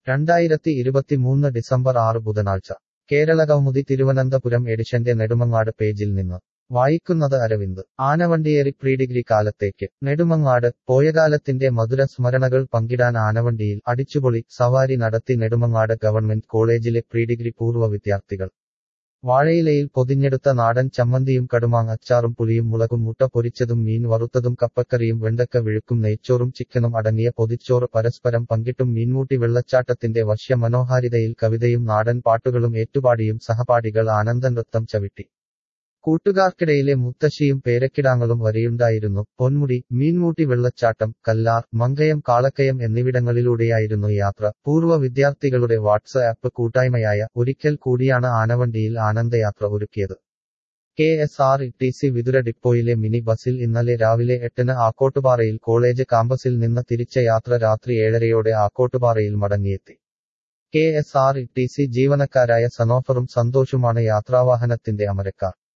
രണ്ടായിരത്തി ഇരുപത്തിമൂന്ന് ഡിസംബർ ആറ് ബുധനാഴ്ച കേരള കൗമുദി തിരുവനന്തപുരം എഡിഷന്റെ നെടുമങ്ങാട് പേജിൽ നിന്ന് വായിക്കുന്നത് അരവിന്ദ് ആനവണ്ടിയേറി പ്രീ ഡിഗ്രി കാലത്തേക്ക് നെടുമങ്ങാട് പോയകാലത്തിന്റെ മധുര സ്മരണകൾ പങ്കിടാൻ ആനവണ്ടിയിൽ അടിച്ചുപൊളി സവാരി നടത്തി നെടുമങ്ങാട് ഗവൺമെന്റ് കോളേജിലെ പ്രീ ഡിഗ്രി പൂർവ്വ വിദ്യാർത്ഥികൾ വാഴയിലയിൽ പൊതിഞ്ഞെടുത്ത നാടൻ ചമ്മന്തിയും കടുമാങ്ങ അച്ചാറും പുളിയും മുളകും മുട്ട പൊരിച്ചതും മീൻ വറുത്തതും കപ്പക്കറിയും വെണ്ടക്ക വിഴുക്കും നെയ്ച്ചോറും ചിക്കനും അടങ്ങിയ പൊതിച്ചോറ് പരസ്പരം പങ്കിട്ടും മീൻമൂട്ടി വെള്ളച്ചാട്ടത്തിന്റെ വശ്യ മനോഹാരിതയിൽ കവിതയും നാടൻ പാട്ടുകളും ഏറ്റുപാടിയും സഹപാഠികൾ ആനന്ദനൃത്തം ചവിട്ടി കൂട്ടുകാർക്കിടയിലെ മുത്തശ്ശിയും പേരക്കിടാങ്ങളും വരെയുണ്ടായിരുന്നു പൊന്മുടി മീൻമൂട്ടി വെള്ളച്ചാട്ടം കല്ലാർ മങ്കയം കാളക്കയം എന്നിവിടങ്ങളിലൂടെയായിരുന്നു യാത്ര പൂർവ്വ വിദ്യാർത്ഥികളുടെ വാട്സ് ആപ്പ് കൂട്ടായ്മയായ ഒരിക്കൽ കൂടിയാണ് ആനവണ്ടിയിൽ ആനന്ദയാത്ര ഒരുക്കിയത് K S R T C Vithura ഡിപ്പോയിലെ മിനി ബസിൽ ഇന്നലെ രാവിലെ എട്ടിന് ആക്കോട്ടുപാറയിൽ കോളേജ് കാമ്പസിൽ നിന്ന് തിരിച്ച യാത്ര രാത്രി ഏഴരയോടെ ആക്കോട്ടുപാറയിൽ മടങ്ങിയെത്തി K S R T C ജീവനക്കാരായ സനോഫറും സന്തോഷുമാണ് യാത്രാവാഹനത്തിന്റെ അമരക്കാർ